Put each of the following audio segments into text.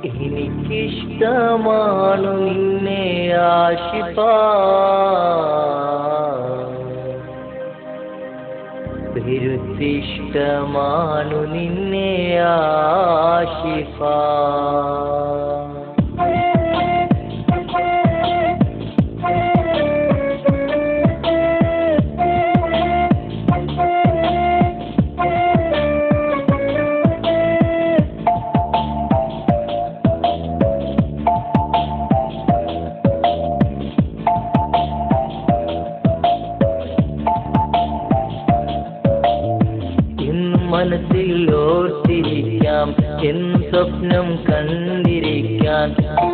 എനിക്കിഷ്ടമാണു നിന്നെ ആശിപ്പ പെരുത്തിഷ്ടമാണു നിന്നെ ആശിപ്പ എന്നും മനസ്സിൽ ഓർത്തിരിക്കാം എന്നും സ്വപ്നം കണ്ടിരിക്കാൻ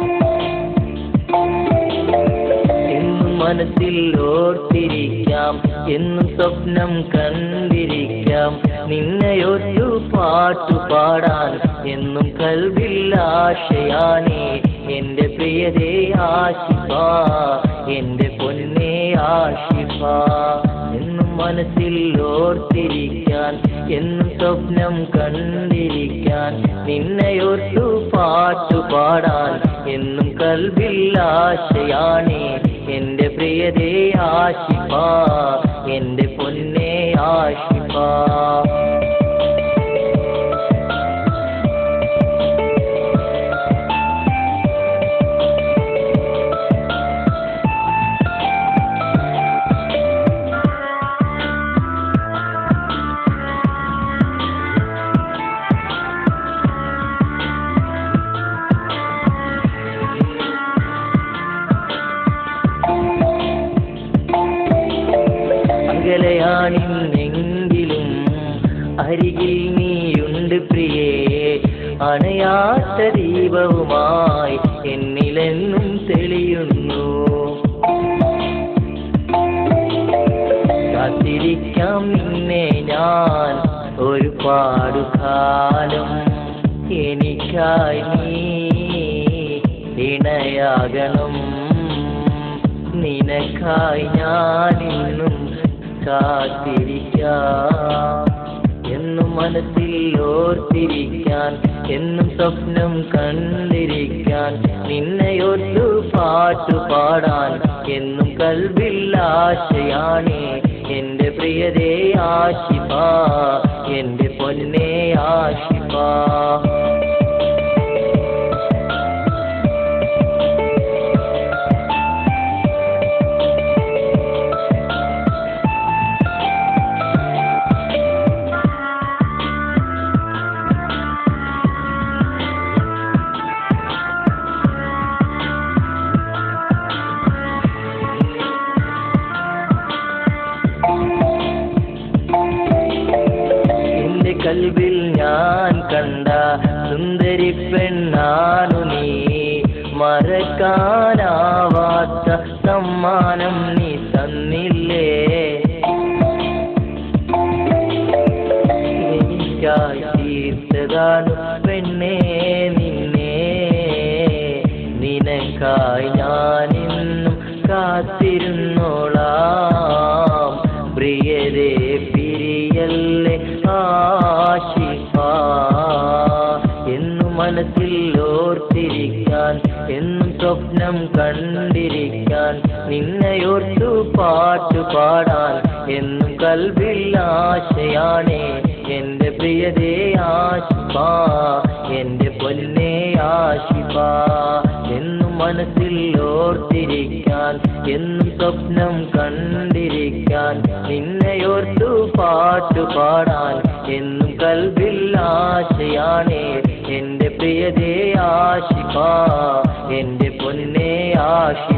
എന്നും മനസ്സിൽ ഓർത്തിരിക്കാം എന്നും സ്വപ്നം കണ്ടിരിക്കാം നിന്നെയൊരു പാട്ടു പാടാൻ എന്നും കൽവിൽ ആശയാനേ എന്റെ പ്രിയതേ ആശിഫ എന്റെ പൊന്നേ ആശിഫ എന്നും മനസ്സിൽ ഓർത്തിരിക്കാൻ എന്നും സ്വപ്നം കണ്ടിരിക്കാൻ നിന്നെയോർത്തു പാട്ടു പാടാൻ എന്നും കൽവിൽ ആശയാണേ എന്റെ പ്രിയതേ ആശിഫ എന്റെ പൊന്നേ ആശിഫ അകലയാണിന്നെങ്കിലും അരികിൽ നീയുണ്ട് പ്രിയേ അണയാത്ത ദീപവുമായി എന്നിലെന്നും തെളിയുന്നു കാത്തിരിക്കാം നിന്നെ ഞാൻ ഒരുപാടു കാലം എനിക്കായി നീ ഇണയാകണം നിനക്കായി ഞാനിന്നും കാത്തിരിക്കാം എന്നും മനസ്സിൽ ഓർത്തിരിക്കാൻ എന്നും സ്വപ്നം കണ്ടിരിക്കാൻ നിന്നെയൊരു പാട്ടു പാടാൻ എന്നും കൽവിൽ ആശയാണേ എന്റെ പ്രിയതേ ആശിപ്പ എന്റെ പൊന്നേ ആശിപ്പ എന്റെ കൽവിൽ ഞാൻ കണ്ട സുന്ദരി പെണ്ണാണു നീ മറക്കാനാവാത്ത സമ്മാനം നീ തന്നില്ലേ എനിക്കായി തീർത്തതാണ് പെണ്ണേ നിന്നെ നിനക്കായി ഞാനിന്നും കാത്തിരുന്നോളാം പ്രിയരേ പിരിയല്ലേ ആശിഫ എന്നും മനസ്സിൽ ഓർത്തിരിക്കാൻ എന്നും സ്വപ്നം കണ്ടിരിക്കാൻ നിന്നെയോർത്തു പാട്ടു പാടാൻ എന്നും കൽവിൽ ആശയാണേ എന്റെ പ്രിയതേ ആശിഫ എന്റെ പൊന്നേ ആശിഫ എന്നും മനസ്സിൽ ഓർത്തിരിക്കാൻ എന്നും സ്വപ്നം കണ്ടിരിക്കാൻ നിന്നെയോർത്തു പാട്ടു പാടാൻ എന്നും കൽവിൽ ആശയാണേ എന്റെ പ്രിയതേ ആശിഫ എന്റെ പൊന്നേ ആശിഫ